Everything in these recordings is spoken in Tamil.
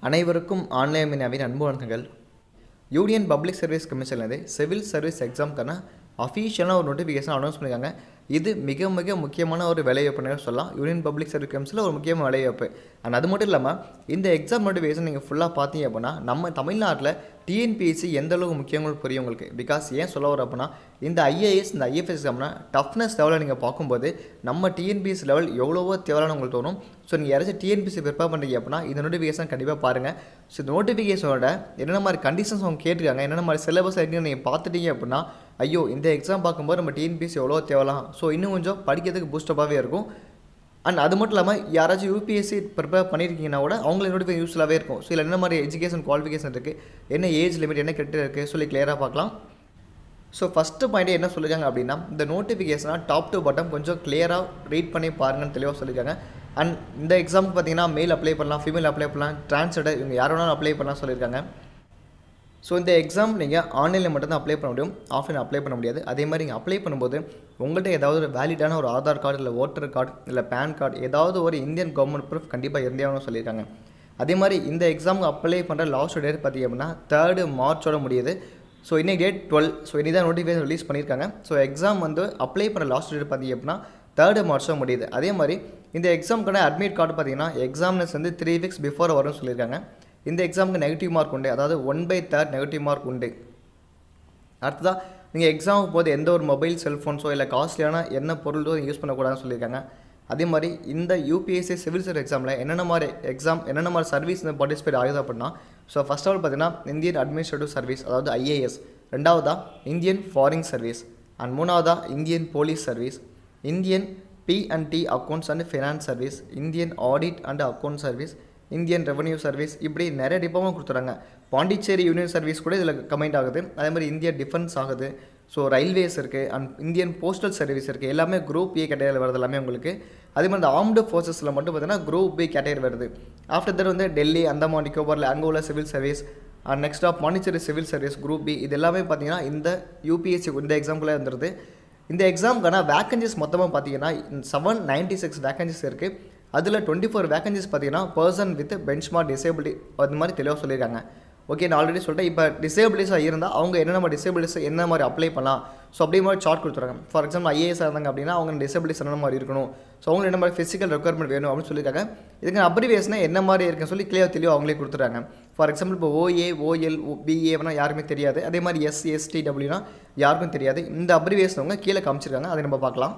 அனைவருக்கும் ஆன்லைன் மீனாவின் அன்பு வணக்கங்கள் யூனியன் பப்ளிக் சர்வீஸ் கமிஷன்லேருந்து சிவில் சர்வீஸ் எக்ஸாம்க்கான அஃபீஷியலாக ஒரு நோட்டிஃபிகேஷன் அனௌன்ஸ் பண்ணியிருக்காங்க இது மிக மிக முக்கியமான ஒரு வேலைவாய்ப்புன்னு சொல்லலாம் யூனியன் பப்ளிக் சர்வீஸ் கமிஷனில் ஒரு முக்கியமான வேலைவாய்ப்பு அண்ட் அது மட்டும் இல்லாமல் இந்த எக்ஸாம் நோட்டிஃபிகேஷன் நீங்கள் ஃபுல்லாக பார்த்தீங்க அப்படின்னா நம்ம தமிழ்நாட்டில் டிஎன்பிஎஸ்சி எந்த அளவுக்கு முக்கியங்கள் புரியும் உங்களுக்கு பிகாஸ் ஏன் சொல்ல வர அப்படின்னா இந்த ஐஏஎஸ் இந்த ஐஎஃப்எஸ் எக்ஸாம்னா டஃப்னஸ் லெவலில் நீங்கள் பார்க்கும்போது நம்ம டிஎன்பிஎஸ் லெவல் எவ்வளவோ தேவையான உங்களுக்கு தோணும் ஸோ நீங்கள் யாராச்சும் டிஎன்பிஎஸ்சி ப்ரிப்பேர் பண்ணுறீங்க அப்படின்னா இந்த நோட்டிஃபிகேஷன் கண்டிப்பாக பாருங்கள் ஸோ இந்த நோட்டிஃபிகேஷனோட என்னென்ன மாதிரி கண்டிஷன்ஸ் அவங்க கேட்டிருக்காங்க என்னென்ன மாதிரி சிலபஸ் இருக்குன்னு நீங்கள் பார்த்துட்டீங்க அப்படின்னா ஐயோ இந்த எக்ஸாம் பார்க்கும்போது நம்ம டிஎன்பிஎஸ்சி எவ்வளோ தேவலாம் ஸோ இன்னும் கொஞ்சம் படிக்கிறதுக்கு பூஸ்டப்பாகவே இருக்கும் அண்ட் அது மட்டும் இல்லாமல் யாராச்சும் யூபிஎஸ்சி ப்ரிப்பேர் பண்ணியிருக்கீங்கன்னா கூட அவங்களுக்கு நோட்டிஃபிகேஷன் யூஸ்ஃபுல்லாகவே இருக்கும் ஸோ இதில் என்ன மாதிரி எஜுகேஷன் குவாலிஃபிகேஷன் இருக்குது என்ன ஏஜ் லிமிட் என்ன கிரிட்டர் இருக்குது சொல்லி கிளியராக பார்க்கலாம் ஸோ ஃபஸ்ட்டு பாயிண்ட் என்ன சொல்லியிருக்காங்க அப்படின்னா இந்த நோட்டிஃபிகேஷனாக டாப் டு பாட்டம் கொஞ்சம் கிளியராக ரீட் பண்ணி பாருங்கன்னு தெளிவாக சொல்லியிருக்காங்க அண்ட் இந்த எக்ஸாமுக்கு பார்த்தீங்கன்னா மேல் அப்ளை பண்ணலாம் ஃபீமேல் அப்ளை பண்ணலாம் டிரான்ஸ்ஜெண்டர் இவங்க யார் வேணாலும் அப்ளை பண்ணலாம் சொல்லியிருக்காங்க ஸோ இந்த எக்ஸாம் நீங்கள் ஆன்லைனில் மட்டும்தான் அப்ளை பண்ண முடியும் ஆஃப்லைன் அப்ளை பண்ண முடியாது அதே மாதிரி நீங்கள் அப்ளை பண்ணும்போது உங்கள்கிட்ட ஏதாவது ஒரு வேலிடான ஒரு ஆதார் கார்டு இல்லை ஓட்டர் கார்டு இல்லை பேன் கார்டு ஏதாவது ஒரு இந்தியன் கவர்மெண்ட் ப்ரூஃப் கண்டிப்பாக இருந்தே ஆகணும்னு சொல்லியிருக்காங்க அதே மாதிரி இந்த எக்ஸாமுக்கு அப்ளை பண்ணுற லாஸ்ட் டேட் பார்த்திங்க அப்படின்னா தேர்டு மார்ச்சோட முடியுது ஸோ இன்னைக்கு டேட் டுவெல் ஸோ இனி தான் நோட்டிஃபிகேஷன் ரிலீஸ் பண்ணியிருக்காங்க ஸோ எக்ஸாம் வந்து அப்ளை பண்ண லாஸ்ட் டேட் பார்த்திங்க அப்படின்னா தேர்டு மார்ச்சோ முடியுது அதே மாதிரி இந்த எக்ஸாமுக்கான அட்மிட் கார்டு பார்த்தீங்கன்னா எக்ஸாம்னஸ் வந்து த்ரீ வீக்ஸ் பிஃபோர் வரும்னு சொல்லியிருக்காங்க இந்த எக்ஸாமுக்கு நெகட்டிவ் மார்க் உண்டு அதாவது one by third negative mark உண்டு அடுத்ததாக நீங்கள் எக்ஸாமுக்கு போது எந்த ஒரு மொபைல் செல்ஃபோன்ஸோ இல்லை காஸ்ட்லியான என்ன பொருளோ யூஸ் பண்ணக்கூடாதுன்னு சொல்லியிருக்காங்க அதே மாதிரி இந்த யூபிஎஸ்சி சிவில் சர்வீஸ் எக்ஸாமில் என்னென்ன மாதிரி எக்ஸாம் என்னென்ன மாதிரி சர்வீஸ் இந்த பார்ட்டிசிபேட் ஆகுது அப்படின்னா ஸோ ஃபஸ்ட் ஆஃப் ஆல் பார்த்தீங்கன்னா இந்தியன் அட்மினிஸ்ட்ரேட்டிவ் சர்வீஸ் அதாவது ஐஏஎஸ் ரெண்டாவதா இந்தியன் ஃபாரின் சர்வீஸ் அண்ட் மூணாவதா Indian police service Indian P and T accounts and finance service Indian audit and account service Indian revenue service இப்படி நிறைய டிபார்ட்மெண்ட் கொடுத்துறாங்க பாண்டிச்சேரி யூனியன் சர்வீஸ் கூட இதில் கமெண்ட் ஆகுது அதே மாதிரி இந்திய டிஃபென்ஸ் ஆகுது ஸோ ரயில்வேஸ் இருக்குது அண்ட் இந்தியன் போஸ்டல் சர்வீஸ் இருக்குது எல்லாமே குரூப் ஏ கேட்டகரியில் வருது எல்லாமே உங்களுக்கு அதே மாதிரி இந்த ஆர்ம்டு ஃபோர்ஸஸில் மட்டும் பார்த்தீங்கன்னா குரூப் பி கேட்டகரி வருது ஆஃப்டர் தட் வந்து டெல்லி அந்தமான் நிக்கோபாரில் அங்கே உள்ள civil service and next of Pondicherry civil service group B இது எல்லாமே பார்த்தீங்கன்னா இந்த யூபிஎஸ்சி இந்த எக்ஸாம்பிளாக இருந்துருது இந்த எக்ஸாமுக்கான வேக்கன்சிஸ் மொத்தமாக பார்த்தீங்கன்னா செவன் நைன்ட்டி சிக்ஸ் வேக்கன்சிஸ் இருக்குது அதில் டுவெண்ட்டி ஃபோர் வேகன்சிஸ் பார்த்தீங்கன்னா பர்சன் வித் பெஞ்ச்மார்க் டிசேபிலிட்டி அது மாதிரி தெளிவாக சொல்லியிருக்காங்க ஓகே நான் ஆல்ரெடி சொல்லிட்டேன் இப்போ டிசேபிலிட்டிஸாக இருந்தால் அவங்க என்னென்ன டிசேபிலிட்டிஸ் என்ன மாதிரி அப்ளை பண்ணலாம் ஸோ அப்படி மாதிரி சார்ட் கொடுத்துருக்காங்க ஃபார் எக்ஸாம்பிள் ஐஏஎஸ் இருந்தாங்க அப்படின்னா அவங்க டிசேபிலிட்டிஸ் என்ன மாதிரி இருக்கணும் ஸோ அவங்க என்ன மாதிரி ஃபிசிக்கல் ரெக்குயர்மெண்ட் வேணும் அப்படின்னு சொல்லியிருக்காங்க இதுக்கு அப்ரிவேஷனா என்ன மாதிரி இருக்குன்னு சொல்லி கிளியர் தெளிவாக அவங்களே கொடுத்துறாங்க ஃபார் எக்ஸாம்பிள் இப்போ ஓஏ ஓஎல் பிஏனா யாருமே தெரியாது அதே மாதிரி எஸ் எஸ்டி டபிள்யூனா யாருக்கும் தெரியாது இந்த அப்ரிவேஷன் அவங்க கீழே காமிச்சிருக்காங்க அதை நம்ம பார்க்கலாம்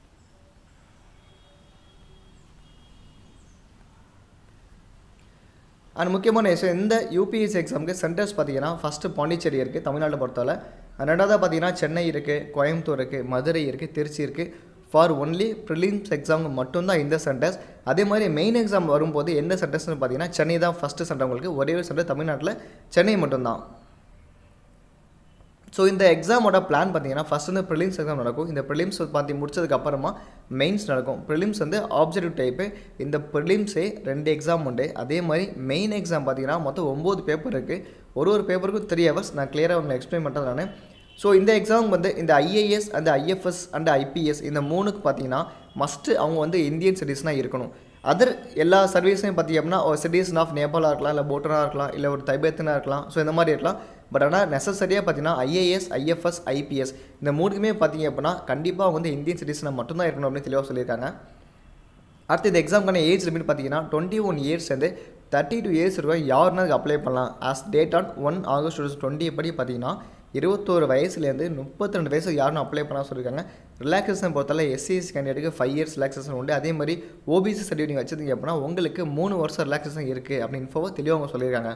அண்ட் முக்கியமான விஷயம் இந்த யூபிஎஸ்சி எக்ஸாமுக்கு சென்டர்ஸ் பார்த்தீங்கன்னா ஃபஸ்ட்டு பாண்டிச்சேரி இருக்குது தமிழ்நாட்டை பொறுத்தவரை ரெண்டாவது பார்த்தீங்கன்னா சென்னை இருக்குது கோயம்புத்தூர் இருக்குது மதுரை இருக்குது திருச்சி இருக்குது ஃபார் ஒன்லி ப்ரிலிம்ஸ் எக்ஸாமுக்கு மட்டும்தான் இந்த சென்டர்ஸ் அதே மாதிரி மெயின் எக்ஸாம் வரும்போது எந்த சென்டர்ஸ்னு பார்த்தீங்கன்னா சென்னை தான் ஃபஸ்ட்டு சென்டர் உங்களுக்கு ஒரே ஒரு சென்டர் தமிழ்நாட்டில் சென்னை மட்டும்தான் ஸோ இந்த எக்ஸாமோட பிளான் பார்த்தீங்கன்னா ஃபஸ்ட் வந்து ப்ரிலிம்ஸ் எக்ஸாம் நடக்கும் இந்த ப்ரிலிம்ஸ் பார்த்து முடிச்சதுக்கு அப்புறமா மெயின்ஸ் நடக்கும் ப்ரிலிம்ஸ் வந்து ஆப்ஜெக்டிவ் டைப்பு இந்த ப்ரிலிம்ஸே ரெண்டு எக்ஸாம் உண்டு அதே மாதிரி மெயின் எக்ஸாம் பார்த்தீங்கன்னா மொத்தம் ஒம்பது பேப்பர் இருக்குது ஒரு ஒரு பேப்பருக்கும் த்ரீ ஹவர்ஸ் நான் கிளியராக உங்களுக்கு எக்ஸ்பிளைன் பண்ணுறது நான் ஸோ இந்த எக்ஸாம் வந்து இந்த ஐஏஎஸ் அந்த ஐஎஃப்எஸ் அண்ட் ஐபிஎஸ் இந்த மூணுக்கு பார்த்தீங்கன்னா மஸ்ட்டு அவங்க வந்து இந்தியன் சிட்டிஸ்னாக இருக்கணும் அதர் எல்லா சர்வீஸையும் பார்த்திங்க அப்படின்னா ஒரு சிட்டிசன் ஆஃப் நேபாளாக இருக்கலாம் இல்லை போட்டனாக இருக்கலாம் இல்லை ஒரு தைபேத்தனாக இருக்கலாம் ஸோ இந்த மாதிரி இருக்கலாம் பட் ஆனால் நெசசரியாக பார்த்தீங்கன்னா ஐஏஎஸ் ஐஎஃப்எஸ் ஐபிஎஸ் இந்த மூணுக்குமே பார்த்தீங்க அப்படின்னா கண்டிப்பாக அவங்க வந்து இந்தியன் சிட்டிசனை மட்டும்தான் இருக்கணும் அப்படின்னு தெளிவாக சொல்லியிருக்காங்க அடுத்து இந்த எக்ஸாமுக்கான ஏஜ் லிமிட் பார்த்தீங்கன்னா டுவெண்ட்டி ஒன் இயர்ஸ் வந்து தேர்ட்டி டூ இயர்ஸ் இருக்கும் யாருன்னா அதுக்கு அப்ளை பண்ணலாம் as date on one August two twenty படி பார்த்தீங்கன்னா இருபத்தோரு வயசுலேருந்து முப்பத்தி ரெண்டு வயசு யாரும் அப்ளை பண்ண சொல்லியிருக்காங்க ரிலாக்ஸேஷன் பொறுத்தவரை எஸ்சிஎஸ் கேண்டிடேட்டுக்கு ஃபைவ் இயர்ஸ் ரிலாக்ஸேஷன் உண்டு அதே மாதிரி ஓபிசி சர்டிஃபிகேட் நீங்கள் வச்சிருந்தீங்க அப்படின்னா உங்களுக்கு மூணு வருஷம் ரிலாக்ஸேஷன் இருக்குது அப்படின்னு இன்ஃபோவை தெளிவாக அவங்க சொல்லியிருக்காங்க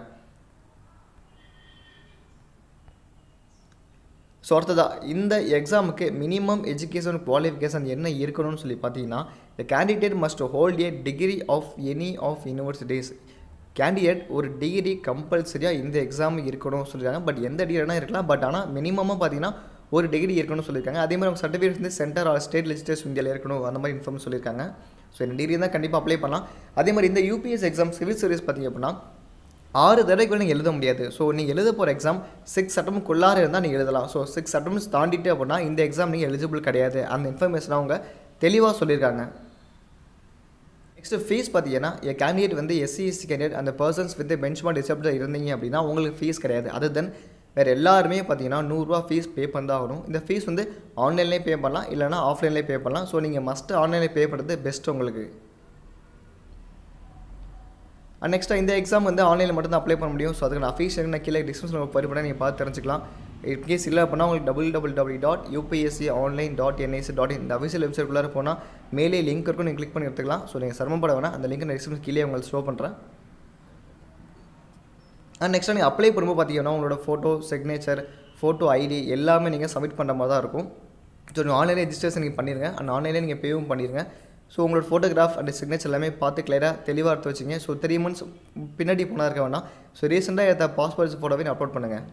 ஸோ அடுத்ததாக இந்த எக்ஸாமுக்கு மினிமம் எஜுகேஷன் குவாலிஃபிகேஷன் என்ன இருக்கணும்னு சொல்லி பார்த்தீங்கன்னா the candidate must hold a degree of any of universities candidate ஒரு டிகிரி கம்பல்சரியாக இந்த எக்ஸாம் இருக்கணும்னு சொல்லியிருக்காங்க பட் எந்த டிகிரினா இருக்கலாம் பட் ஆனால் மினிமமாக பார்த்தீங்கன்னா ஒரு டிகிரி இருக்கணும்னு சொல்லியிருக்காங்க அதே மாதிரி அவங்க சர்டிஃபிகேட் வந்து சென்டர் ஆர் ஸ்டேட் லெஜிஸ்லேஷன் இந்தியாவில் இருக்கணும் அந்த மாதிரி இன்ஃபார்ம் சொல்லியிருக்காங்க ஸோ இந்த டிகிரி தான் கண்டிப்பாக அப்ளை பண்ணலாம் அதே மாதிரி இந்த யூபிஎஸ் எக்ஸாம் சிவில் சர்வீஸ் பார்த்திங்க அப்படின்னா ஆறு தடவைக்கு நீங்கள் எழுத முடியாது ஸோ நீங்கள் எழுத போகிற எக்ஸாம் சிக்ஸ் அட்டம்க்குள்ளார இருந்தால் நீங்கள் எழுதலாம் ஸோ சிக்ஸ் அட்டம்ஸ் தாண்டிட்டு அப்படின்னா இந்த எக்ஸாம் நீங்கள் எலிஜிபிள் கிடையாது அந்த இன்ஃபர்மேஷன் அவங்க தெளிவாக சொல்லியிருக்காங்க நெக்ஸ்ட் ஃபீஸ் பார்த்தீங்கன்னா என் கேண்டிடேட் வந்து எஸ்சி எஸ்சி கேண்டிடேட் அந்த persons with bench mark disable இருந்தீங்க அப்படின்னா உங்களுக்கு ஃபீஸ் கிடையாது அதர் தென் வேறு எல்லாருமே பார்த்தீங்கன்னா நூறுரூவா ஃபீஸ் பே பண்ணி ஆகணும் இந்த ஃபீஸ் வந்து ஆன்லைன்லேயே பே பண்ணலாம் இல்லைனா ஆஃப்லைன்லேயே பே பண்ணலாம் ஸோ நீங்கள் மஸ்ட்டு ஆன்லைனில் பே பண்ணுறது பெஸ்ட் உங்களுக்கு அண்ட் நெக்ஸ்ட்டாக இந்த எக்ஸாம் வந்து ஆன்லைனில் மட்டும் தான் அப்ளை பண்ண முடியும் ஸோ அதுக்கு நான் ஃபீஸ் நான் கீழே டிஸ்கிரிப்ஷனில் பரி பண்ண நீங்கள் பார்த்து தெரிஞ்சுக்கலாம் இன்கேஸ் இல்லை அப்படின்னா உங்களுக்கு double double double dot UPSC online dot NIC dot இந்த அஃபிஷியல் வெப்சைட்குள்ளே போனால் மேலே லிங்க் இருக்கும் நீங்கள் கிளிக் பண்ணி எடுத்துக்கலாம் ஸோ நீங்கள் சிரமப்பட வேணாம் அந்த லிங்க் நான் டிஸ்கிரிப்ஷன் கீழே உங்களுக்கு ஷோ பண்ணுறேன் அண்ட் நெக்ஸ்ட் நீங்கள் அப்ளை பண்ணும்போது பார்த்தீங்கன்னா உங்களோட ஃபோட்டோ சிக்னேச்சர் ஃபோட்டோ ஐடி எல்லாமே நீங்கள் சப்மிட் பண்ணுற மாதிரி தான் இருக்கும் ஸோ நீங்கள் ஆன்லைனில் ரெஜிஸ்ட்ரேஷன் நீங்கள் பண்ணிடுங்க அண்ட் ஆன்லைனில் நீங்கள் பேவும் பண்ணிடுங்க ஸோ உங்களோட ஃபோட்டோகிராஃப் அண்ட் சிக்னேச்சர் எல்லாமே பார்த்து கிளியராக தெளிவாக எடுத்து வச்சிங்க ஸோ த்ரீ மந்த்ஸ் பின்னாடி போனால் இருக்க வேணாம் ஸோ ரீசெண்டாக எடுத்த பாஸ்போர்ட் ஃபோட்டோவை அப்லோட் பண்ணுங்கள்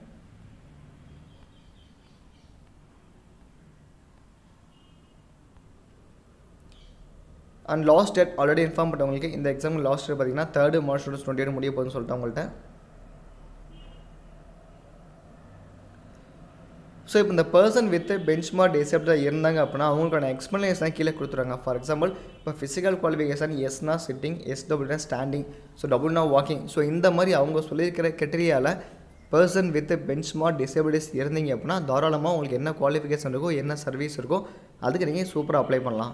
and last date already inform பண்ணவங்களுக்கு இந்த எக்ஸாம் லாஸ்ட் டேட் பார்த்தீங்கன்னா third March two twenty eight முடிய போகுதுன்னு சொல்லிட்டு உங்கள்கிட்ட ஸோ இப்போ இந்த பர்சன் வித் பெஞ்ச் மார்க் டிசப்டாக இருந்தாங்க அப்படின்னா அவங்களுக்கான எக்ஸ்ப்ளனேஷன் கீழே கொடுத்துருவாங்க ஃபார் எக்ஸாம்பிள் இப்போ ஃபிசிக்கல் குவாலிஃபிகேஷன் எஸ்னா சிட்டிங் எஸ் டபுள்னா ஸ்டாண்டிங் ஸோ டபுள்னா வாக்கிங் ஸோ இந்த மாதிரி அவங்க சொல்லியிருக்கிற கெட்டரியாவில் person with bench mark disabilities இருந்தீங்க அப்படின்னா தாராளமாக உங்களுக்கு என்ன குவாலிஃபிகேஷன் இருக்கோ என்ன சர்வீஸ் இருக்கோ அதுக்கு நீங்கள் சூப்பராக அப்ளை பண்ணலாம்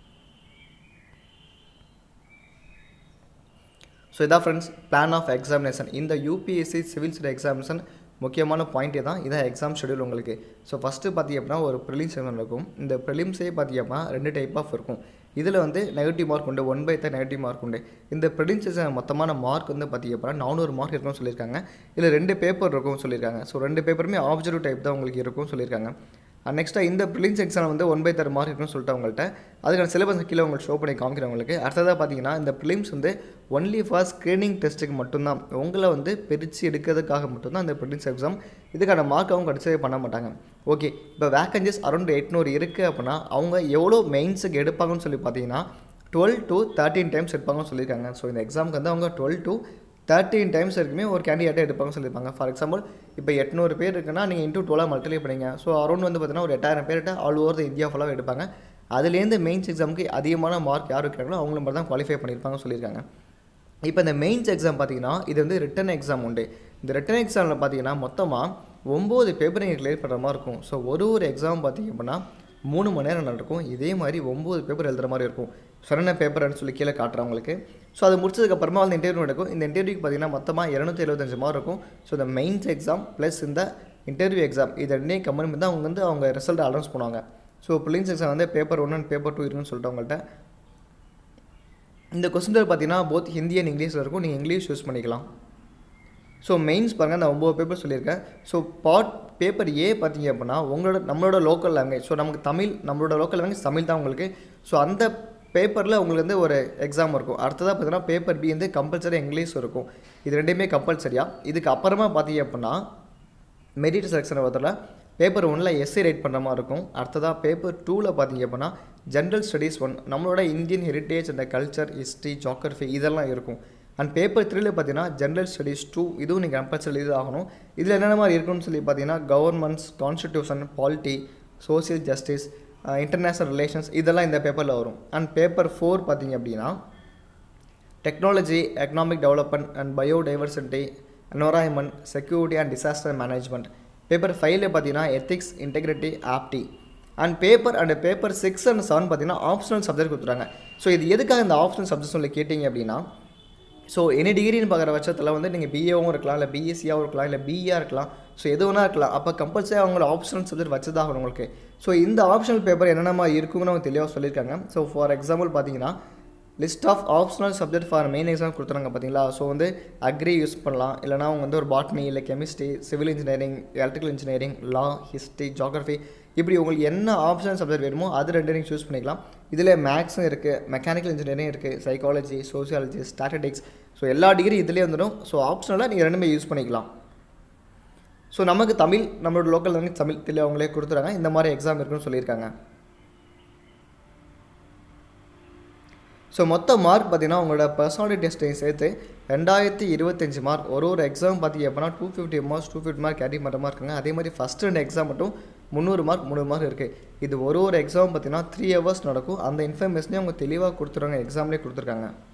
ஸோ இதான் ஃப்ரெண்ட்ஸ் பிளான் ஆஃப் எக்ஸாமினேஷன் இந்த யூபிஎஸ்சி சிவில் சர்வீஸ் எக்ஸாமினேஷன் முக்கியமான பாயிண்ட்டே தான் இதான் எக்ஸாம் ஷெடியூல் உங்களுக்கு ஸோ ஃபஸ்ட்டு பார்த்திங்க அப்படின்னா ஒரு ப்ரிலிம்ஸ் எக்ஸாம் இருக்கும் இந்த ப்ரிலிம்ஸே பார்த்திங்க அப்படின்னா ரெண்டு டைப் ஆஃப் இருக்கும் இதில் வந்து நெகட்டிவ் மார்க் உண்டு one by the negative mark உண்டு இந்த ப்ரிலிம்ஸ் எக்ஸாம் மொத்தமான மார்க் வந்து பார்த்திங்க அப்படின்னா நானூறு மார்க் இருக்கும்னு சொல்லியிருக்காங்க இதில் ரெண்டு பேப்பர் இருக்கும்னு சொல்லியிருக்காங்க ஸோ ரெண்டு பேப்பருமே ஆப்ஜெக்டிவ் டைப் தான் உங்களுக்கு இருக்கும்னு சொல்லியிருக்காங்க அண்ட் நெக்ஸ்ட்டாக இந்த ப்ரிலிம்ஸ் எக்ஸாம் வந்து ஒன் பை தர் மார்க் இருக்குன்னு சொல்லிட்டு உங்கள்கிட்ட அதுக்கான சிலபஸ் கீழே உங்களுக்கு ஷோ பண்ணி காமிக்கிறேன் உங்களுக்கு அடுத்ததாக பார்த்தீங்கன்னா இந்த ப்ரிலிம்ஸ் வந்து ஒன்லி ஃபார் ஸ்க்ரீனிங் டெஸ்ட்டுக்கு மட்டும்தான் உங்களை வந்து பிரித்து எடுக்கிறதுக்காக மட்டும்தான் இந்த ப்ரிலிம்ஸ் எக்ஸாம் இதுக்கான மார்க் அவங்க கன்சிடர் பண்ண மாட்டாங்க ஓகே இப்போ வேக்கன்சிஸ் அரௌண்ட் எட்நூறு இருக்குது அப்படின்னா அவங்க எவ்வளோ மெயின்ஸுக்கு எடுப்பாங்கன்னு சொல்லி பார்த்தீங்கன்னா டுவெல் டு தேர்ட்டின் டைம்ஸ் எடுப்பாங்கன்னு சொல்லியிருக்காங்க ஸோ இந்த எக்ஸாமுக்கு வந்து அவங்க டுவெல் டு தேர்ட்டின் டைம்ஸ் வரைக்குமே ஒரு கேண்டிடேட்டை எடுப்பாங்கன்னு சொல்லியிருப்பாங்க ஃபார் எக்ஸாம்பிள் இப்போ எட்நூறு பேர் இருக்குன்னா நீங்கள் இன்டூ டுவெலாக மல்டிப்ளை பண்ணீங்க ஸோ அரௌண்ட் வந்து பார்த்தீங்கன்னா ஒரு எட்டாயிரம் பேர்கிட்ட ஆல் ஓவர் த இந்தியா ஃபுல்லாக எடுப்பாங்க அதுலேருந்து மெயின்ஸ் எக்ஸாமுக்கு அதிகமான மார்க் யார் வைக்கிறாங்களோ அவங்கள மாதிரி தான் குவாலிஃபை பண்ணியிருப்பாங்க சொல்லியிருக்காங்க இப்போ இந்த மெயின்ஸ் எக்ஸாம் பார்த்தீங்கன்னா இது வந்து ரிட்டன் எக்ஸாம் உண்டு இந்த ரிட்டன் எக்ஸாமில் பார்த்தீங்கன்னா மொத்தமாக ஒம்பது பேப்பர் நீங்கள் கிளியர் பண்ணுற மாதிரி இருக்கும் ஸோ ஒரு ஒரு எக்ஸாம் பார்த்தீங்க அப்படின்னா மூணு மணி நேரம் நடக்கும் இதே மாதிரி ஒம்பது பேப்பர் எழுதுகிற மாதிரி இருக்கும் சொன்ன பேப்பர்னு சொல்லி கீழே காட்டுறேன் உங்களுக்கு ஸோ அது முடிச்சதுக்கப்புறமா வந்து இன்டர்வியூ நடக்கும் இந்த இன்டர்வியூக்கு பார்த்தீங்கன்னா மொத்தமாக இரநூத்தி எழுபத்தஞ்சு மார்க் இருக்கும் ஸோ இந்த மெயின்ஸ் எக்ஸாம் ப்ளஸ் இந்த இன்டர்வியூ எக்ஸாம் இது ரெண்டையும் கம்பெனி பண்ணி தான் அவங்க வந்து அவங்க ரிசல்ட் அனௌன்ஸ் பண்ணுவாங்க ஸோ ப்ளின்ஸ் எக்ஸாம் வந்து paper one and paper two இருக்குன்னு சொல்லிட்டு அவங்கள்ட்ட இந்த கொஸ்டின் பார்த்தீங்கன்னா போத் ஹிந்தி அண்ட் இங்கிலீஷில் இருக்கும் நீங்கள் இங்கிலீஷ் யூஸ் பண்ணிக்கலாம் ஸோ மெயின்ஸ் பாருங்கள் நான் ஒம்பது பேப்பர் சொல்லியிருக்கேன் ஸோ பார்ட் பேப்பர் ஏ பார்த்தீங்க அப்படின்னா உங்களோட நம்மளோட லோக்கல் லாங்குவேஜ் ஸோ நமக்கு தமிழ் நம்மளோட லோக்கல் லாங்குவேஜ் தமிழ் தான் உங்களுக்கு ஸோ அந்த பேப்பரில் உங்களுக்கு வந்து ஒரு எக்ஸாம் இருக்கும் அடுத்ததாக பார்த்தீங்கன்னா பேப்பர் பி வந்து கம்பல்சரி இங்கிலீஷ் இருக்கும் இது ரெண்டுமே கம்பல்சரியாக இதுக்கு அப்புறமா பார்த்தீங்க அப்படின்னா மெரிட் செலெக்ஷன் வரதில் பேப்பர் ஒன்றில் எஸ்ஏ ரைட் பண்ணுற மாதிரி இருக்கும் அடுத்ததாக பேப்பர் டூவில் பார்த்தீங்க அப்படின்னா ஜென்ரல் ஸ்டடீஸ் ஒன் நம்மளோட இந்தியன் ஹெரிட்டேஜ் அந்த கல்ச்சர் ஹிஸ்ட்ரி ஜாகிரஃபி இதெல்லாம் இருக்கும் அண்ட் பேப்பர் த்ரீல பார்த்தீங்கன்னா ஜென்ரல் ஸ்டடீஸ் டூ இதுவும் நீங்கள் கம்பல்சரி இது ஆகணும் இதில் என்னென்ன மாதிரி இருக்குன்னு சொல்லி பார்த்தீங்கன்னா governments constitution polity social justice international relations இதெல்லாம் இந்த பேப்பரில் வரும் அண்ட் பேப்பர் ஃபோர் பார்த்தீங்க அப்படின்னா technology economic development and biodiversity environment security and disaster management paper ஃபைவ்ல பார்த்தீங்கன்னா ethics integrity aptitude and paper and paper six and seven பார்த்தீங்கன்னா ஆப்ஷனல் சப்ஜெக்ட் கொடுத்துறாங்க ஸோ இது எதுக்காக இந்த ஆப்ஷனல் சப்ஜெக்ட் சொல்லி கேட்டிங்க அப்படின்னா ஸோ எனி டிகிரின்னு பார்க்குற பட்சத்தில் வந்து நீங்கள் பிஏவும் இருக்கலாம் இல்லை பிஎஸ்சியாகவும் இருக்கலாம் இல்லை பிஇயாக இருக்கலாம் ஸோ எது வேணா இருக்கலாம் அப்போ கம்பல்சரி அவங்களோட ஆப்ஷனல் சப்ஜெக்ட் வச்சு தான் உங்களுக்கு ஸோ இந்த ஆப்ஷனல் பேப்பர் என்னென்ன மாதிரி இருக்குங்கன்னு அவங்க தெளிவாக சொல்லியிருக்காங்க ஸோ ஃபார் எக்ஸாம்பிள் பார்த்தீங்கன்னா list of optional subject for main exam கொடுத்துறாங்க பார்த்தீங்களா ஸோ வந்து அக்ரி யூஸ் பண்ணலாம் இல்லைனா அவங்க வந்து ஒரு பாட்னி இல்லை chemistry civil engineering electrical engineering law history geography இப்படி உங்களுக்கு என்ன ஆப்ஷனல் சப்ஜெக்ட் வேணுமோ அது ரெண்டு நீங்கள் சூஸ் பண்ணிக்கலாம் இதில் மேக்ஸும் இருக்குது மெக்கானிக்கல் இன்ஜினியரிங் இருக்குது சைக்காலஜி சோசியாலஜி ஸ்டாட்டிக்ஸ் ஸோ எல்லா டிகிரி இதிலே வந்துடும் ஸோ ஆப்ஷனலாக நீங்கள் ரெண்டுமே யூஸ் பண்ணிக்கலாம் ஸோ நமக்கு தமிழ் நம்மளோட லோக்கல் லாங்குவேஜ் தமிழ் தெளிவாக அவங்களே கொடுத்துறாங்க இந்த மாதிரி எக்ஸாம் இருக்குன்னு சொல்லியிருக்காங்க ஸோ மொத்த மார்க் பார்த்தீங்கன்னா உங்களோட பர்சனாலிட்டி டெஸ்ட்டையும் சேர்த்து ரெண்டாயிரத்தி இருபத்தஞ்சு மார்க் ஒரு ஒரு எக்ஸாம் பார்த்தீங்க அப்படின்னா two fifty marks two fifty mark carry பண்ணுற மாதிரி இருக்காங்க அதே மாதிரி ஃபஸ்ட் ரெண்டு எக்ஸாம் மட்டும் முந்நூறு மார்க் முந்நூறு மார்க் இருக்குது இது ஒரு ஒரு எக்ஸாம் பார்த்தீங்கன்னா த்ரீ ஹவர்ஸ் நடக்கும் அந்த இன்ஃபர்மேஷனே அவங்க தெளிவாக கொடுத்துருவாங்க எக்ஸாம்லேயே கொடுத்துருக்காங்க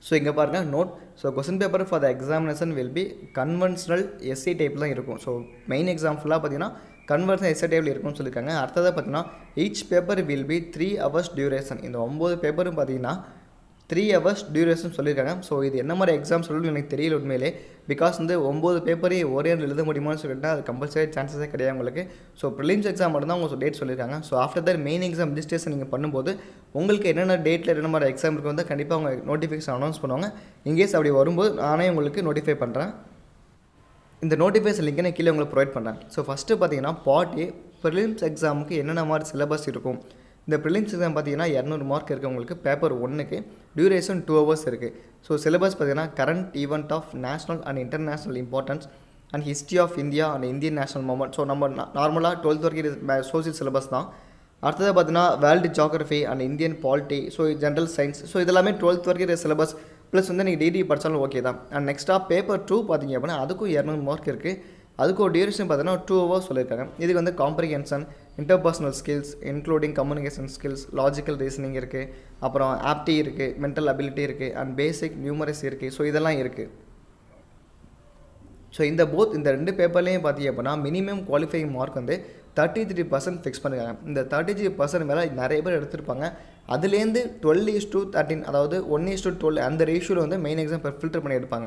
ஸோ இங்கே பாருங்கள் note so question paper for the examination will be conventional essay type தான் இருக்கும் ஸோ மெயின் எக்ஸாம் ஃபுல்லாக பார்த்தீங்கன்னா கன்வென்ஷனல் எஸ்சி டைப்பில் இருக்கும்னு சொல்லியிருக்காங்க அடுத்ததாக பார்த்தீங்கன்னா each paper will be three hours duration இந்த ஒம்பது பேப்பரும் பார்த்தீங்கன்னா த்ரீ ஹவர்ஸ் டியூரேஷன் சொல்லியிருக்காங்க ஸோ இது என்ன மாதிரி எக்ஸாம் சொல்லணும்னு எனக்கு தெரியல உண்மையிலே பிகாஸ் வந்து ஒம்பது பேப்பரையும் ஒரே நாள் எழுத முடியுமான்னு சொல்லிட்டு அது கம்பல்சரி சான்சஸே கிடையாது உங்களுக்கு ஸோ ப்ரிலிம்ஸ் எக்ஸாம் மட்டும் தான் உங்கள் டேட் சொல்லியிருக்காங்க so after that main exam registration நீங்கள் பண்ணும்போது உங்களுக்கு என்னென்ன டேட்டில் என்ன மாதிரி எக்ஸாம் இருக்கு வந்து கண்டிப்பாக அவங்க நோட்டிஃபிகேஷன் அனௌன்ஸ் பண்ணுவாங்க இன்கேஸ் அப்படி வரும்போது நானே உங்களுக்கு நோட்டிஃபை பண்ணுறேன் இந்த நோட்டிஃபிகேஷன் லிங்க் நான் கீழே உங்களுக்கு ப்ரொவைட் பண்ணுறேன் ஸோ ஃபஸ்ட்டு பார்த்தீங்கன்னா பார்ட் ஏ ப்ரிலிம்ஸ் எக்ஸாமுக்கு என்னென்ன மாதிரி சிலபஸ் இருக்கும் இந்த ப்ரிலிம்ஸ் எக்ஸாம் பார்த்தீங்கன்னா இரநூறு மார்க் இருக்குது உங்களுக்கு பேப்பர் ஒன்றுக்கு டியூரேஷன் டூ ஹவர்ஸ் இருக்குது ஸோ சிலபஸ் பார்த்தீங்கன்னா current event of national and international importance and history of India and Indian national movement so நம்ம நார்மலாக டுவெல்த் வரைக்கும் சோசியல் சிலபஸ் தான் அடுத்தது பார்த்தீங்கன்னா world geography and Indian polity so general science so இதெல்லாமே டுவெல்த் வரைக்கும் சிலபஸ் ப்ளஸ் வந்து நீங்கள் டிகிரி படித்தாலும் ஓகே தான் அண்ட் நெக்ஸ்ட்டாக பேப்பர் டூ பார்த்தீங்க அப்படின்னா அதுக்கும் இரநூறு மார்க் இருக்குது அதுக்கு ஒரு டியூரேஷன் பார்த்தீங்கன்னா டூ ஹவர்ஸ் சொல்லியிருக்காங்க இதுக்கு வந்து comprehension interpersonal skills including communication skills logical reasoning இருக்குது அப்புறம் ஆப்டி இருக்குது மென்டல் அபிலிட்டி இருக்குது அண்ட் பேசிக் நியூமரஸ் இருக்குது ஸோ இதெல்லாம் இருக்குது ஸோ இந்த போத் இந்த ரெண்டு பேப்பர்லேயும் பார்த்தீங்க அப்படின்னா மினிமம் குவாலிஃபைங் மார்க் வந்து தேர்ட்டி த்ரீ பர்சன்ட் ஃபிக்ஸ் பண்ணிருக்காங்க இந்த தேர்ட்டி த்ரீ பர்சன்ட் மேலே நிறைய பேர் எடுத்திருப்பாங்க அதுலேருந்து டுவெல் இஸ் டூ தேர்ட்டின் அதாவது ஒன் இஸ் டூ டுவெல் அந்த ரேஷியோவில் வந்து மெயின் எக்ஸாம் ஃபில்டர் பண்ணி எடுப்பாங்க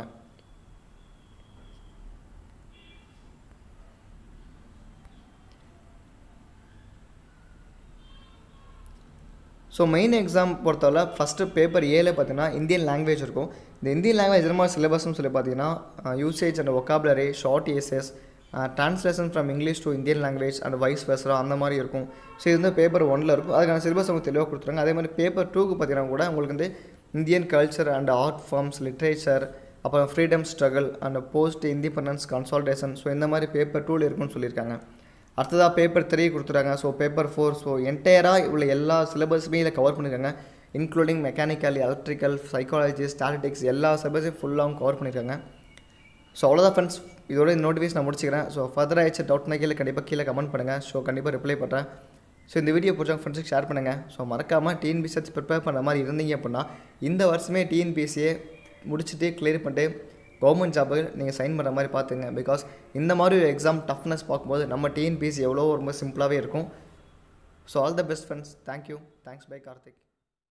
ஸோ மெயின் எக்ஸாம் பொறுத்தவரை ஃபஸ்ட்டு பேப்பர் ஏல பார்த்தீங்கன்னா இந்தியன் லாங்குவேஜ் இருக்கும் இந்த இந்தியன் லாங்குவேஜ் என்ன மாதிரி சிலபஸ்னு சொல்லி பார்த்தீங்கன்னா usage and vocabulary short essays translation from English to Indian language and vice பேசுகிறோம் அந்த மாதிரி இருக்கும் ஸோ இது வந்து பேப்பர் ஒனில் இருக்கும் அதுக்கான சிலபஸ் அவங்க தெளிவாக கொடுத்துருங்க அதே மாதிரி பேப்பர் டூக்கு பார்த்தீங்கன்னா கூட உங்களுக்கு வந்து Indian culture and art forms literature அப்புறம் freedom struggle and post independence consolidation so இந்த மாதிரி பேப்பர் டூவில் இருக்குன்னு சொல்லியிருக்காங்க அடுத்ததாக பேப்பர் த்ரீ கொடுத்துருக்காங்க ஸோ பேப்பர் ஃபோர் ஸோ என்டையராக உள்ள எல்லா சிலபஸுமே இதில் கவர் பண்ணியிருக்காங்க including mechanical electrical psychology statistics எல்லா சிலபஸையும் ஃபுல்லாகவும் கவர் பண்ணியிருக்காங்க ஸோ அவ்வளோதான் ஃப்ரெண்ட்ஸ் இதோட இந்த நோட்டிஃபிகேஷன் நான் முடிச்சுக்கிறேன் ஸோ ஃபர்தர் ஆயிடுச்சு டவுட்னா கீழே கண்டிப்பாக கீழே கமெண்ட் பண்ணுங்கள் ஸோ கண்டிப்பாக ரிப்ளை பண்ணுறேன் ஸோ இந்த வீடியோ பிடிச்சவங்க ஃப்ரெண்ட்ஸுக்கு ஷேர் பண்ணுங்கள் ஸோ மறக்காமல் டிஎன்பிசி ப்ரிப்பேர் பண்ணுற மாதிரி இருந்தீங்க அப்படின்னா இந்த வருஷமே டிஎன்பிசியை முடிச்சுட்டு கிளியர் பண்ணிட்டு கவர்மெண்ட் ஜாபு நீங்கள் சைன் பண்ணுற மாதிரி பார்த்துங்க பிகாஸ் இந்த மாதிரி ஒரு எக்ஸாம் டஃப்னஸ் பார்க்கும்போது நம்ம டிஎன்பிசி எவ்வளோ ரொம்ப சிம்பிளாகவே இருக்கும் so all the best friends thank you thanks bye Karthik